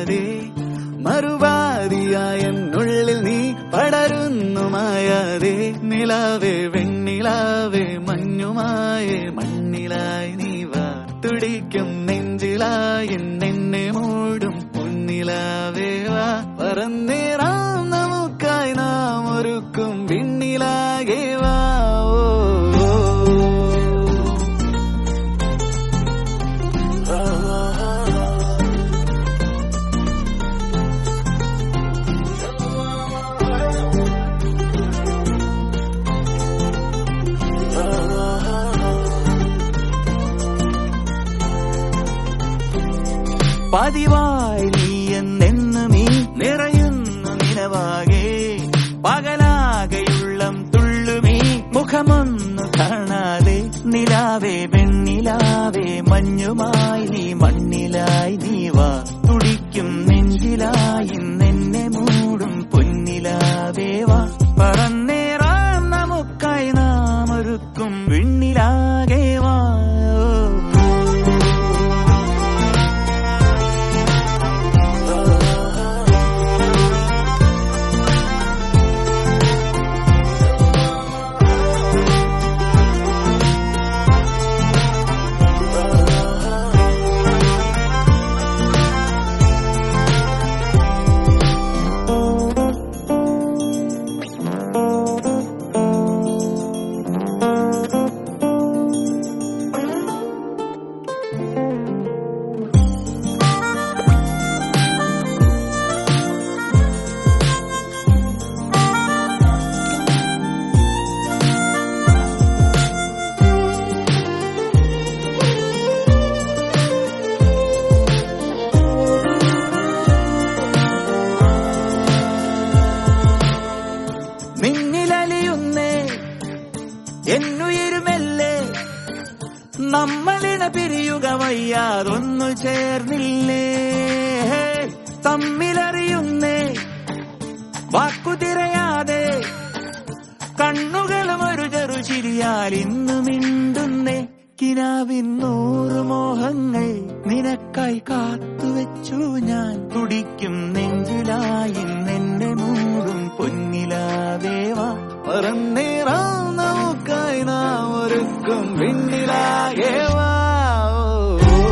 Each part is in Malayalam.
മായാതെ മറുപാതിയായ എന്നുള്ളിൽ നീ പടരുന്നു മായാതെ നിലാവേ വെണ്ണിലാവേ മഞ്ഞുമായേ മണ്ണിലായി നീ വാ തുടിക്കും നെഞ്ചിലായി എന്നെ മൂടും പൊന്നിലാവേ വാ പറന്നേറാം നമുക്കായി നാം ഒരുക്കും വിണ്ണിലാകെ വാ ഓ, ഓ. പതിവായി നീ എന്നെന്നും ഈ നിറയുന്നു നിലവാകെ പകലാകെയുള്ളം തുള്ളുമീ മുഖമൊന്നു കാണാതെ നിലാവേ വെണ്ണിലാവേ മഞ്ഞുമായി നീ മണ്ണിലായി നീ വാ തുടിക്കും നെഞ്ചിലായി എന്നെ മൂടും പൊന്നിലാവേ വാ പറന്നേറാം നമുക്കായി നാം ഒരുക്കും വിണ്ണിലാകെ വാ മിന്നിലലിയുന്നേ എന്നുയിരുമല്ലേ നമ്മളിണ പിരിയുക വയ്യാതൊന്നു ചേർന്നില്ലേ തമ്മിലറിയുന്നേ വാക്കുതിരയാതെ കണ്ണുകളും ഒരു ചെറു ചിരിയാൽ ഇന്നു മിണ്ടുന്നേ കിനാവിൻ നൂറ് മോഹങ്ങൾ നിനക്കായി കാത്തുവെച്ചു ഞാൻ തുടിക്കും നെഞ്ചിലായി എന്നെ മൂടും പൊന്നിലാദേവാ പറന്നേറാം നമുക്കായി നാം ഒരുക്കും വിണ്ണിലാകെ വാ ഓ, ഓ.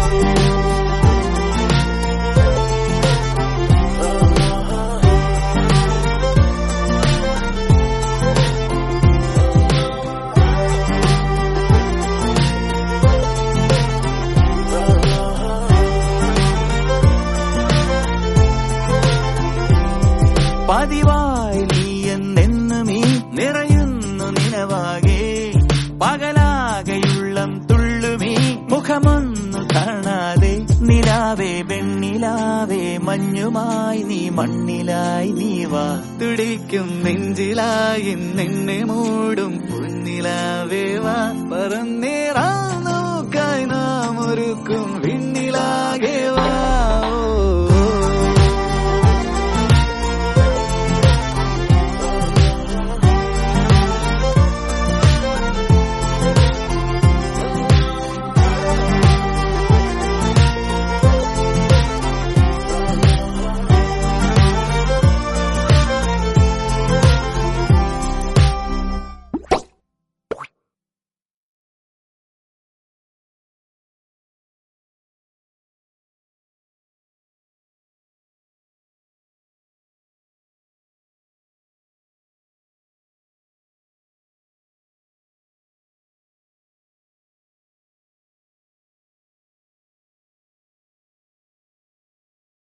പതിവായി നീ എന്നെന്നും ഈ നിറയുന്നു നിലവാകെ പകലാകെയുള്ളം തുള്ളുമീ മുഖമൊന്നു കാണാതെ നിലാവേ വെണ്ണിലാവേ മഞ്ഞുമായി നീ മണ്ണിലായി നീ വാ തുടിക്കും നെഞ്ചിലായി നിന്നെ മൂടും പൊന്നിലാവേ വാ പറന്നേറാ നോക്കായി